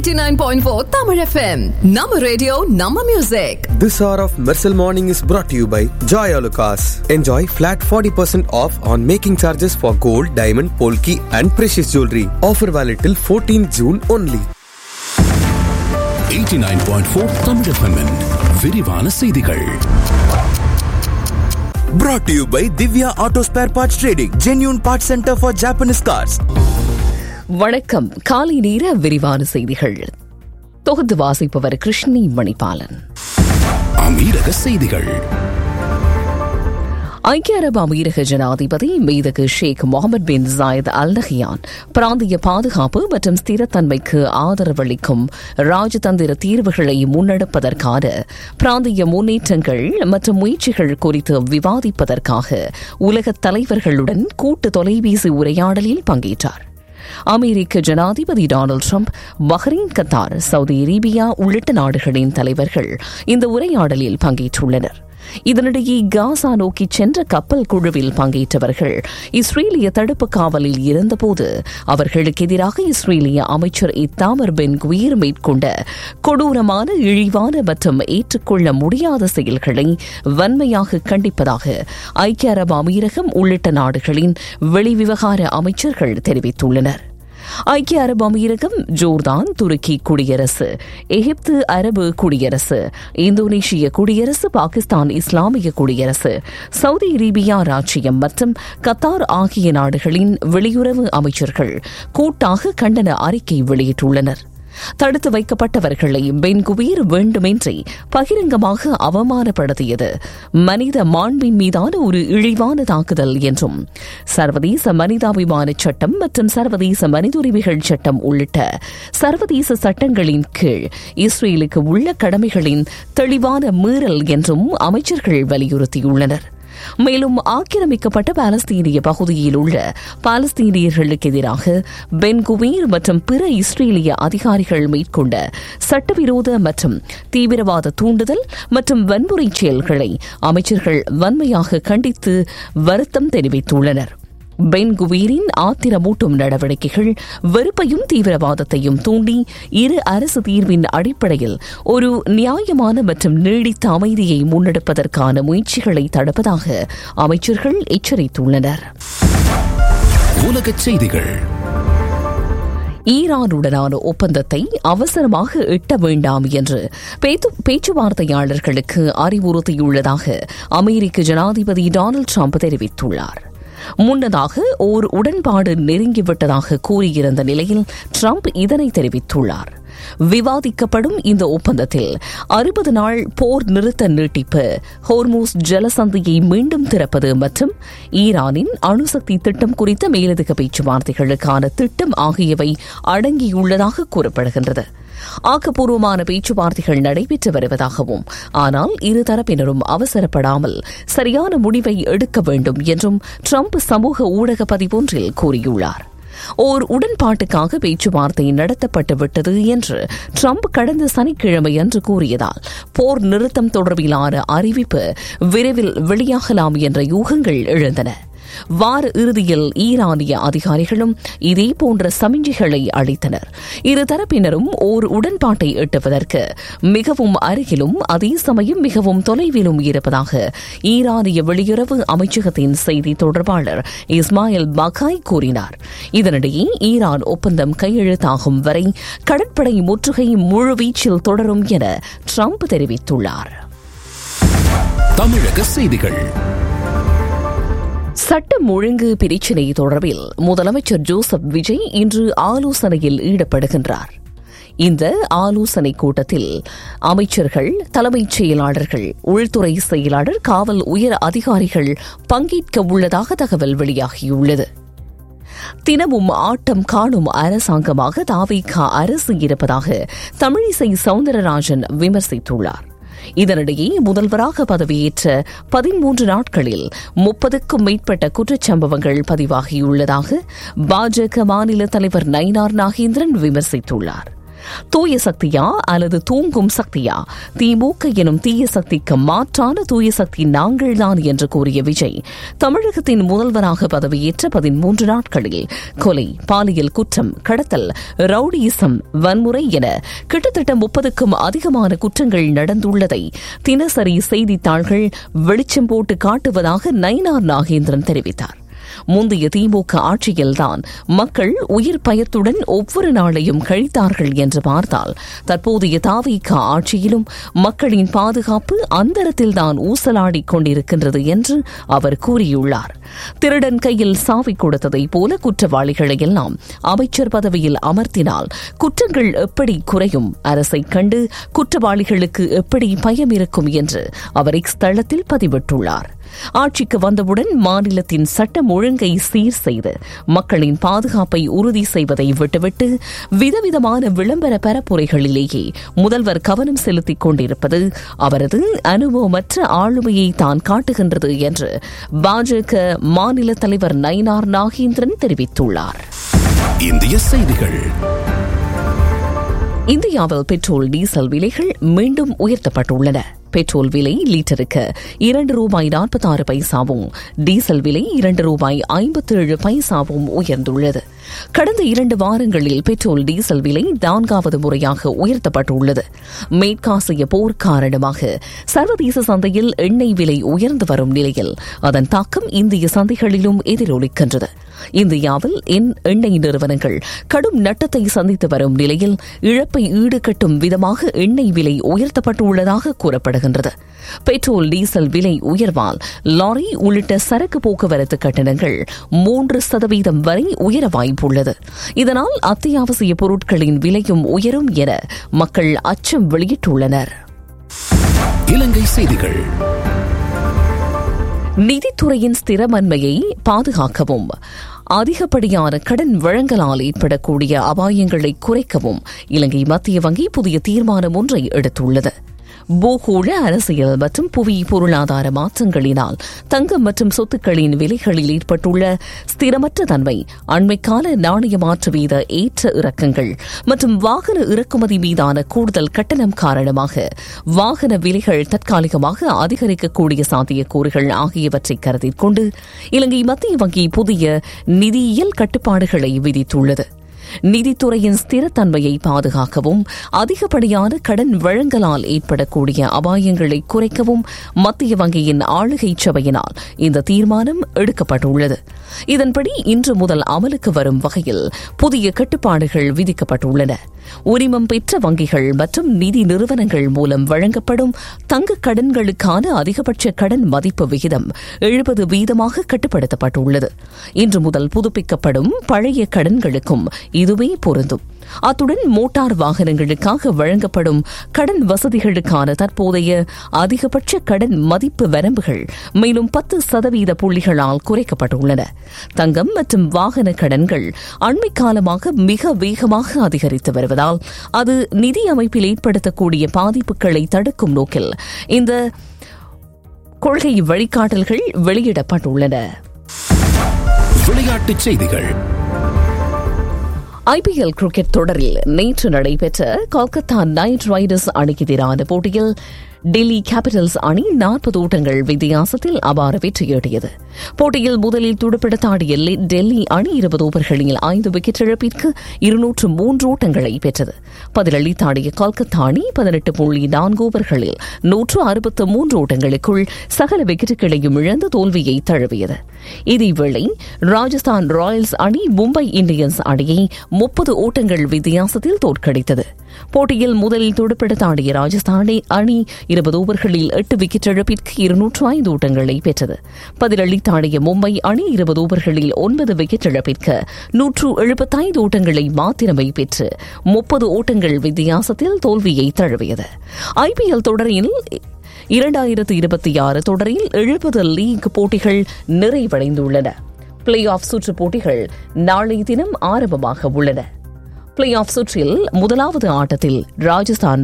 89.4 Tamil FM. Nama radio, Nama music. This hour of Mersal Morning is brought to you by Joy Alucas. Enjoy flat 40% off on making charges for gold, diamond, polki and precious jewelry. Offer valid till 14 June only. 89.4 Tamil FM -இன் விரிவான செய்திகள் Brought to you by Divya Auto Spare Parts Trading, genuine parts center for Japanese cars. வணக்கம் காலை நேர விரிவான செய்திகள் தொகுத்து வாசிப்பவர் கிருஷ்ணி மணிபாலன் அமீரக செய்திகள் ஐக்கிய அரபு அமீரக ஜனாதிபதி மீதகு Sheikh Mohamed bin Zayed Al Nahyan பிராந்திய பாதுகாப்பு மற்றும் ஸ்திரத்தன்மைக்கு ஆதரவளிக்கும் ராஜதந்திர தீர்வுகளை முன்னெடுப்பதற்கான பிராந்திய முன்னேற்றங்கள் மற்றும் முயற்சிகள் குறித்து விவாதிப்பதற்காக உலகத் தலைவர்களுடன் கூட்டு தொலைபேசி உரையாடலில் பங்கேற்றார் அமெரிக்க ஜனாதிபதி Donald Trump Bahrain Qatar Saudi Arabia உள்ளிட்ட நாடுகளின் தலைவர்கள் இந்த உரையாடலில் பங்கேற்றுள்ளனர் இதனிடையே காசா நோக்கி சென்ற கப்பல் குழுவில் பங்கேற்றவர்கள் இஸ்ரேலிய தடுப்பு காவலில் இருந்தபோது அவர்களுக்கு எதிராக இஸ்ரேலிய அமைச்சர் இத்தாமர் பென் குவீர் மேற்கொண்ட கொடூரமான இழிவான மற்றும் ஏற்றுக்கொள்ள முடியாத செயல்களை வன்மையாக கண்டிப்பதாக ஐக்கிய அரபு அமீரகம் உள்ளிட்ட நாடுகளின் வெளிவிவகார அமைச்சர்கள் தெரிவித்துள்ளனர் ஐக்கிய அரபு அமீரகம் ஜோர்தான் துருக்கி குடியரசு எகிப்து அரபு குடியரசு இந்தோனேஷிய குடியரசு பாகிஸ்தான் இஸ்லாமிய குடியரசு சவுதி அரேபியா ராச்சியம் மற்றும் கத்தார் ஆகிய நாடுகளின் வெளியுறவு அமைச்சர்கள் கூட்டாக கண்டன அறிக்கை வெளியிட்டுள்ளனர் தடுத்து வைக்கப்பட்டவர்களை பென்குவீர் வேண்டுமென்றே பகிரங்கமாக அவமானப்படுத்தியது மனித மாண்பின் மீதான ஒரு இழிவான தாக்குதல் என்றும் சர்வதேச மனிதாபிமான சட்டம் மற்றும் சர்வதேச மனித உரிமைகள் சட்டம் உள்ளிட்ட சர்வதேச சட்டங்களின் கீழ் இஸ்ரேலுக்கு உள்ள கடமைகளின் தெளிவான மீறல் என்றும் அமைச்சர்கள் வலியுறுத்தியுள்ளனர் மேலும் ஆக்கிரமிக்கப்பட்ட பாலஸ்தீனிய பகுதியில் உள்ள பாலஸ்தீனியர்களுக்கு எதிராக பென்குவீர் மற்றும் பிற இஸ்ரேலிய அதிகாரிகள் மேற்கொண்ட சட்டவிரோத மற்றும் தீவிரவாத தூண்டுதல் மற்றும் வன்முறை செயல்களை அமைச்சர்கள் வன்மையாக கண்டித்து வருத்தம் தெரிவித்துள்ளனர் பென் குவீரின் ஆத்திரமூட்டும் நடவடிக்கைகள் வெறுப்பையும் தீவிரவாதத்தையும் தூண்டி இரு அரசு தீர்வின் அடிப்படையில் ஒரு நியாயமான மற்றும் நீடித்த அமைதியை முன்னெடுப்பதற்கான முயற்சிகளை தடுப்பதாக அமைச்சர்கள் எச்சரித்துள்ளனர் உலகச் செய்திகள் ஈரானுடனான ஒப்பந்தத்தை அவசரமாக எட்ட வேண்டாம் என்று பேச்சுவார்த்தையாளர்களுக்கு அறிவுறுத்தியுள்ளதாக அமெரிக்க ஜனாதிபதி டொனால்டு ட்ரம்ப் தெரிவித்துள்ளார் முன்னதாக ஓர் உடன்பாடு நெருங்கிவிட்டதாக கூறியிருந்த நிலையில் ட்ரம்ப் இதனை தெரிவித்துள்ளார் விவாதிக்கப்படும் இந்த ஒப்பந்தத்தில் அறுபது நாள் போர் நிறுத்த நீட்டிப்பு ஹோர்மூஸ் ஜலசந்தியை மீண்டும் திறப்பது மற்றும் ஈரானின் அணுசக்தி திட்டம் குறித்த மேலதிக பேச்சுவார்த்தைகளுக்கான திட்டம் ஆகியவை அடங்கியுள்ளதாக கூறப்படுகின்றது ஆக்கப்பூர்வமான பேச்சுவார்த்தைகள் நடைபெற்று வருவதாகவும் ஆனால் இருதரப்பினரும் அவசரப்படாமல் சரியான முடிவை எடுக்க வேண்டும் என்றும் ட்ரம்ப் சமூக ஊடக பதிவொன்றில் கூறியுள்ளார் ஓர் உடன்பாட்டுக்காக பேச்சுவார்த்தை நடத்தப்பட்டு விட்டது என்று ட்ரம்ப் கடந்த சனிக்கிழமை அன்று கூறியதால் போர் நிறுத்தம் தொடர்பிலான அறிவிப்பு விரைவில் வெளியாகலாம் என்ற யூகங்கள் எழுந்தன வார இறுதியில் ஈரானிய அதிகாரிகளும் இதே போன்ற சமிஞ்சைகளை அளித்தனர் இருதரப்பினரும் ஓர் உடன்பாட்டை எட்டுவதற்கு மிகவும் அருகிலும் அதே சமயம் மிகவும் தொலைவிலும் இருப்பதாக ஈரானிய வெளியுறவு அமைச்சகத்தின் செய்தி தொடர்பாளர் இஸ்மாயில் பகாய் கூறினார் இதனிடையே ஈரான் ஒப்பந்தம் கையெழுத்தாகும் வரை கடற்படை முற்றுகை முழுவீச்சில் தொடரும் என ட்ரம்ப் தெரிவித்துள்ளார் தமிழக செய்திகள் சட்டம் ஒழுங்கு பிரச்சினை தொடர்பில் முதலமைச்சர் ஜோசப் விஜய் இன்று ஆலோசனையில் ஈடுபடுகின்றார் இந்த ஆலோசனை கூட்டத்தில் அமைச்சர்கள் தலைமைச் செயலாளர்கள் உள்துறை செயலாளர் காவல் உயர் அதிகாரிகள் பங்கேற்க உள்ளதாக தகவல் வெளியாகியுள்ளது தினமும் ஆட்டம் காணும் அரசாங்கமாக தாவிகா அரசு இருப்பதாக தமிழிசை சவுந்தரராஜன் விமர்சித்துள்ளார் இதனிடையே முதல்வராக பதவியேற்ற பதிமூன்று நாட்களில் முப்பதுக்கும் மேற்பட்ட குற்றச்சம்பவங்கள் பதிவாகியுள்ளதாக பாஜக மாநில தலைவர் நயினார் நாகேந்திரன் விமர்சித்துள்ளார் தூய சக்தியா அல்லது தூங்கும் சக்தியா திமுக எனும் தீய சக்திக்கு மாற்றான தூய சக்தி நாங்கள்தான் என்று கூறிய விஜய் தமிழகத்தின் முதல்வராக பதவியேற்ற பதிமூன்று நாட்களில் கொலை பாலியல் குற்றம் கடத்தல் ரவுடியிசம் வன்முறை என கிட்டத்தட்ட முப்பதுக்கும் அதிகமான குற்றங்கள் நடந்துள்ளதை தினசரி செய்தித்தாள்கள் வெளிச்சம் போட்டு காட்டுவதாக நயினார் நாகேந்திரன் தெரிவித்தார் முந்தைய திமுக ஆட்சியில்தான் மக்கள் உயிர் பயத்துடன் ஒவ்வொரு நாளையும் கழித்தார்கள் என்று பார்த்தால் தற்போதைய தாவிக ஆட்சியிலும் மக்களின் பாதுகாப்பு அந்தரத்தில்தான் ஊசலாடிக் கொண்டிருக்கின்றது என்று அவர் கூறியுள்ளார் திருடன் கையில் சாவி கொடுத்ததைப் போல குற்றவாளிகளை எல்லாம் அமைச்சர் பதவியில் அமர்த்தினால் குற்றங்கள் எப்படி குறையும் அரசை கண்டு குற்றவாளிகளுக்கு எப்படி பயம் இருக்கும் என்று அவர் எக்ஸ் தளத்தில் பதிவிட்டுள்ளார் ஆட்சிக்கு வந்தவுடன் மாநிலத்தின் சட்டம் ஒழுங்கை சீர் செய்து மக்களின் பாதுகாப்பை உறுதி செய்வதை விட்டுவிட்டு விதவிதமான விளம்பர பரப்புரைகளிலேயே முதல்வர் கவனம் செலுத்திக் கொண்டிருப்பது அவரது அனுபவமற்ற ஆளுமையை தான் காட்டுகின்றது என்று பாஜக மாநில தலைவர் நயினார் நாகேந்திரன் தெரிவித்துள்ளார் இந்திய செய்திகள் இந்தியாவில் பெட்ரோல் டீசல் விலைகள் மீண்டும் உயர்த்தப்பட்டுள்ளன பெட்ரோல் விலை லிட்டருக்கு இரண்டு ரூபாய் நாற்பத்தாறு பைசாவும் டீசல் விலை இரண்டு ரூபாய் ஐம்பத்தேழு பைசாவும் உயர்ந்துள்ளது கடந்த இரண்டு வாரங்களில் பெட்ரோல் டீசல் விலை நான்காவது முறையாக உயர்த்தப்பட்டுள்ளது மேற்காசிய போர் காரணமாக சர்வதேச சந்தையில் எண்ணெய் விலை உயர்ந்து வரும் நிலையில் அதன் தாக்கம் இந்திய சந்தைகளிலும் எதிரொலிக்கின்றது இந்தியாவில் எண்ணெய் நிறுவனங்கள் கடும் நட்டத்தை சந்தித்து வரும் நிலையில் இழப்பை ஈடுகட்டும் விதமாக எண்ணெய் விலை உயர்த்தப்பட்டுள்ளதாக கூறப்படுகின்றது பெட்ரோல் டீசல் விலை உயர்வால் லாரி உள்ளிட்ட சரக்கு போக்குவரத்து கட்டணங்கள் மூன்று சதவீதம் வரை உயர வாய்ப்புள்ளது இதனால் அத்தியாவசிய பொருட்களின் விலையும் உயரும் என மக்கள் அச்சம் வெளியிட்டுள்ளனர் இலங்கை செய்திகள் நிதித்துறையின் ஸ்திரமன்மையை பாதுகாக்கவும் அதிகப்படியான கடன் வழங்கலால் ஏற்படக்கூடிய அபாயங்களை குறைக்கவும் இலங்கை மத்திய வங்கி புதிய தீர்மானம் ஒன்றை எடுத்துள்ளது பூகோள அரசியல் மற்றும் புவி பொருளாதார மாற்றங்களினால் தங்கம் மற்றும் சொத்துக்களின் விலைகளில் ஏற்பட்டுள்ள ஸ்திரமற்ற தன்மை அண்மைக்கால நாணய மாற்று வீத ஏற்ற இறக்கங்கள் மற்றும் வாகன இறக்குமதி மீதான கூடுதல் கட்டணம் காரணமாக வாகன விலைகள் தற்காலிகமாக அதிகரிக்கக்கூடிய சாத்தியக்கூறுகள் ஆகியவற்றை கருத்தில் கொண்டு இலங்கை மத்திய வங்கி புதிய நிதியியல் கட்டுப்பாடுகளை விதித்துள்ளது நிதித்துறையின் ஸ்திரத்தன்மையை பாதுகாக்கவும் அதிகப்படியான கடன் வழங்கலால் ஏற்படக்கூடிய அபாயங்களை குறைக்கவும் மத்திய வங்கியின் ஆளுகை சபையினால் இந்த தீர்மானம் எடுக்கப்பட்டுள்ளது இதன்படி இன்று முதல் அமலுக்கு வரும் வகையில் புதிய கட்டுப்பாடுகள் விதிக்கப்பட்டுள்ளன உரிமம் பெற்ற வங்கிகள் மற்றும் நிதி நிறுவனங்கள் மூலம் வழங்கப்படும் தங்க கடன்களுக்கான அதிகபட்ச கடன் மதிப்பு விகிதம் எழுபது வீதமாக கட்டுப்படுத்தப்பட்டுள்ளது இன்று முதல் புதுப்பிக்கப்படும் பழைய கடன்களுக்கும் இதுவே பொருந்தும் அத்துடன் மோட்டார் வாகனங்களுக்காக வழங்கப்படும் கடன் வசதிகளுக்கான தற்போதைய அதிகபட்ச கடன் மதிப்பு வரம்புகள் மேலும் பத்து சதவீத புள்ளிகளால் குறைக்கப்பட்டுள்ளன தங்கம் மற்றும் வாகன கடன்கள் அண்மை காலமாக மிக வேகமாக அதிகரித்து வருவதால் அது நிதி அமைப்பில் ஏற்படுத்தக்கூடிய பாதிப்புகளை தடுக்கும் நோக்கில் இந்த கொள்கை வழிகாட்டல்கள் வெளியிடப்பட்டுள்ளன விளையாட்டுச் செய்திகள் ஐபிஎல் கிரிக்கெட் தொடரில் நேற்று நடைபெற்ற கொல்கத்தா நைட் ரைடர்ஸ் அணிக்கு எதிரான போட்டியில் டெல்லி கேபிட்டல்ஸ் அணி நாற்பது ஓட்டங்கள் வித்தியாசத்தில் அபார வெற்றியீட்டியது போட்டியில் முதலில் துடுப்பிடத்தாடிய டெல்லி அணி இருபது ஓவர்களில் ஐந்து விக்கெட் இழப்பிற்கு இருநூற்று மூன்று ஓட்டங்களை பெற்றது பதிலளித்தாடிய கொல்கத்தா அணி பதினெட்டு புள்ளி நான்கு ஓவர்களில் நூற்று அறுபத்து மூன்று ஓட்டங்களுக்குள் சகல விக்கெட்டுகளையும் இழந்து தோல்வியை தழுவியது இதேவேளை ராஜஸ்தான் ராயல்ஸ் அணி மும்பை இந்தியன்ஸ் அணியை முப்பது ஓட்டங்கள் வித்தியாசத்தில் தோற்கடித்தது போட்டியில் முதலில் துடுப்பிடத்தாடிய ராஜஸ்தான் அணி இருபது ஓவர்களில் எட்டு விக்கெட் இழப்பிற்கு இருநூற்று ஐந்து ஓட்டங்களை பெற்றது பதிலளித்தாடிய மும்பை அணி இருபது ஓவர்களில் ஒன்பது விக்கெட் இழப்பிற்கு நூற்று எழுபத்தைந்து ஓட்டங்களை மாத்திரமே பெற்று முப்பது ஓட்டங்கள் வித்தியாசத்தில் தோல்வியை தழுவியது ஐபிஎல் தொடரில் இரண்டாயிரத்து இருபத்தி ஆறு தொடரில் எழுபது லீக் போட்டிகள் நிறைவடைந்துள்ளன பிளே ஆஃப் சுற்று போட்டிகள் நாளை தினம் ஆரம்பமாக உள்ளன பிளே ஆஃப் சுற்றில் முதலாவது ஆட்டத்தில் ராஜஸ்தான்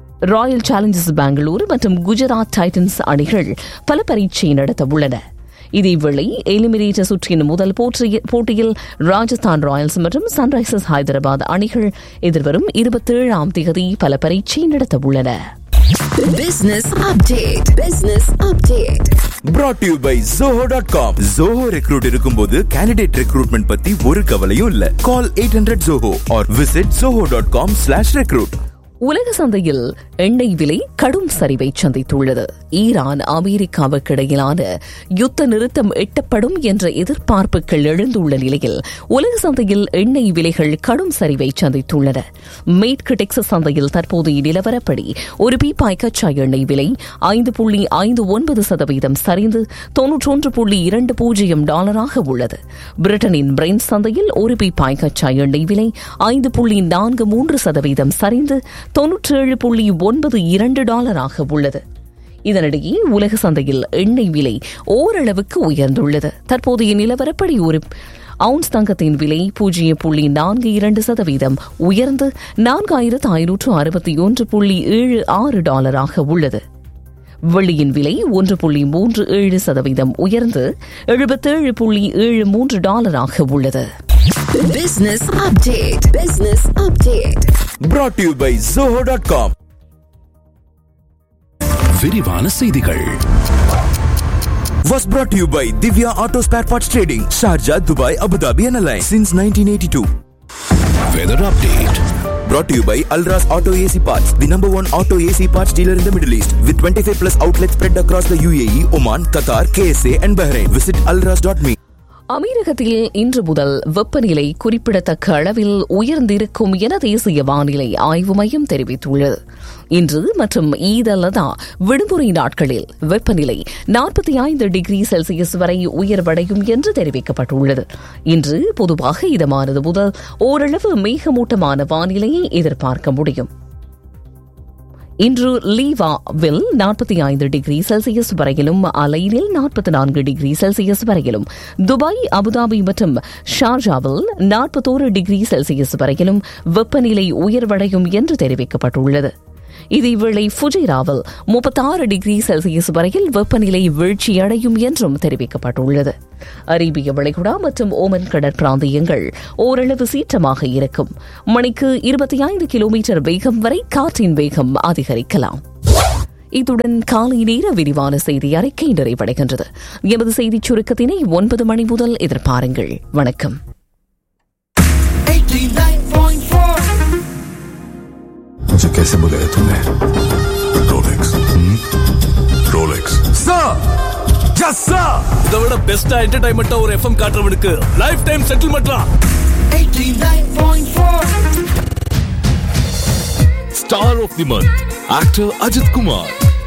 ராயல் சேலஞ்சர்ஸ் பெங்களூரு மற்றும் குஜராத் டைட்டன்ஸ் அணிகள் பல பரீட்சை நடத்த உள்ளன இதேவேளை எலிமினேட்டர் சுற்றின் முதல் போற்றிய- போட்டியில் ராஜஸ்தான் ராயல்ஸ் மற்றும் சன்ரைசர்ஸ் ஹைதராபாத் அணிகள் எதிர்வரும் இருபத்தேழாம் தேதி பல பரீட்சை நடத்தவுள்ளன Business update. Business update. brought to you by zoho.com zoho recruit இருக்கும்போது candidate recruitment பத்தி ஒரு கவலையும் இல்ல call 800 zoho or visit zoho.com slash recruit உலக சந்தையில் எண்ணெய் விலை கடும் சரிவை சந்தித்துள்ளது ஈரான் அமெரிக்காவுக்கு இடையிலான யுத்த நிறுத்தம் எட்டப்படும் என்ற எதிர்பார்ப்புகள் எழுந்துள்ள நிலையில் உலக சந்தையில் எண்ணெய் விலைகள் கடும் சரிவை சந்தித்துள்ளன மேற்கு டெக்சஸ் சந்தையில் தற்போதைய நிலவரப்படி ஒரு பீப்பாய் கச்சா எண்ணெய் விலை ஐந்து புள்ளி ஐந்து ஒன்பது சதவீதம் சரிந்து தொன்னூற்றொன்று புள்ளி இரண்டு பூஜ்ஜியம் டாலராக உள்ளது பிரிட்டனின் பிரெண்ட் சந்தையில் ஒரு பீப்பாய் கச்சா எண்ணெய் விலை ஐந்து புள்ளி நான்கு மூன்று சதவீதம் சரிந்து தொன்னூற்றேழு புள்ளி ஒன்பது இரண்டு டாலராக உள்ளது இதனிடையே உலக சந்தையில் எண்ணெய் விலை ஓரளவுக்கு உயர்ந்துள்ளது தற்போதைய நிலவரப்படி ஒரு அவுன்ஸ் தங்கத்தின் விலை பூஜ்ஜியம் புள்ளி நான்கு இரண்டு சதவீதம் உயர்ந்து நான்காயிரத்து ஐநூற்று அறுபத்தி ஒன்று புள்ளி ஏழு ஆறு டாலராக உள்ளது வெள்ளியின் விலை ஒன்று புள்ளி மூன்று ஏழு சதவீதம் உயர்ந்து எழுபத்தேழு புள்ளி ஏழு மூன்று டாலராக உள்ளது Business update. Business update. brought to you by zoho.com விரிவான செய்திகள் was brought to you by Divya Auto Spare Parts Trading, Sharjah, Dubai, Abu Dhabi and Alliance since 1982. Weather update Brought to you by Alras Auto AC Parts, the number one auto AC parts dealer in the Middle East, with 25 plus outlets spread across the UAE, Oman, Qatar, KSA, and Bahrain. Visit alras.me. அமீரகத்தில் இன்று முதல் வெப்பநிலை குறிப்பிடத்தக்க அளவில் உயர்ந்திருக்கும் என தேசிய வானிலை ஆய்வு மையம் தெரிவித்துள்ளது இன்று மற்றும் ஈத் அல்லதா விடுமுறை நாட்களில் வெப்பநிலை நாற்பத்தி ஐந்து டிகிரி செல்சியஸ் வரை உயர்வடையும் என்று தெரிவிக்கப்பட்டுள்ளது இன்று பொதுவாக இதமானது முதல் ஓரளவு மேகமூட்டமான வானிலையை எதிர்பார்க்க முடியும் இன்று லீவாவில் நாற்பத்தி ஐந்து டிகிரி செல்சியஸ் வரையிலும் அலைனில் நாற்பத்தி நான்கு டிகிரி செல்சியஸ் வரையிலும் துபாய் அபுதாபி மற்றும் ஷார்ஜாவில் நாற்பத்தோரு டிகிரி செல்சியஸ் வரையிலும் வெப்பநிலை உயர்வடையும் என்று தெரிவிக்கப்பட்டுள்ளது இதேவேளை ஃபுஜைராவில் முப்பத்தாறு டிகிரி செல்சியஸ் வரையில் வெப்பநிலை வீழ்ச்சியடையும் என்றும் தெரிவிக்கப்பட்டுள்ளது அரேபிய வளைகுடா மற்றும் ஓமன் கடற்பிராந்தியங்கள் ஓரளவு சீற்றமாக இருக்கும் மணிக்கு இருபத்தி ஐந்து கிலோமீட்டர் வேகம் வரை காற்றின் வேகம் அதிகரிக்கலாம் இத்துடன் காலை நேர விரிவான செய்தி அறிக்கை நிறைவடைகின்றது எமது செய்திச் சுருக்கத்தினை ஒன்பது மணி முதல் எதிர்பாருங்கள் வணக்கம் मुझे कैसे बुलाया तूने रोलेक्स रोलेक्स இதை விட பெஸ்டா என்டர்டைன்மெண்டா ஒரு எஃப்எம் காட்டுறவனுக்கு லைஃப் டைம் செட்டில்மெண்ட்லாம் star of the month actor Ajith Kumar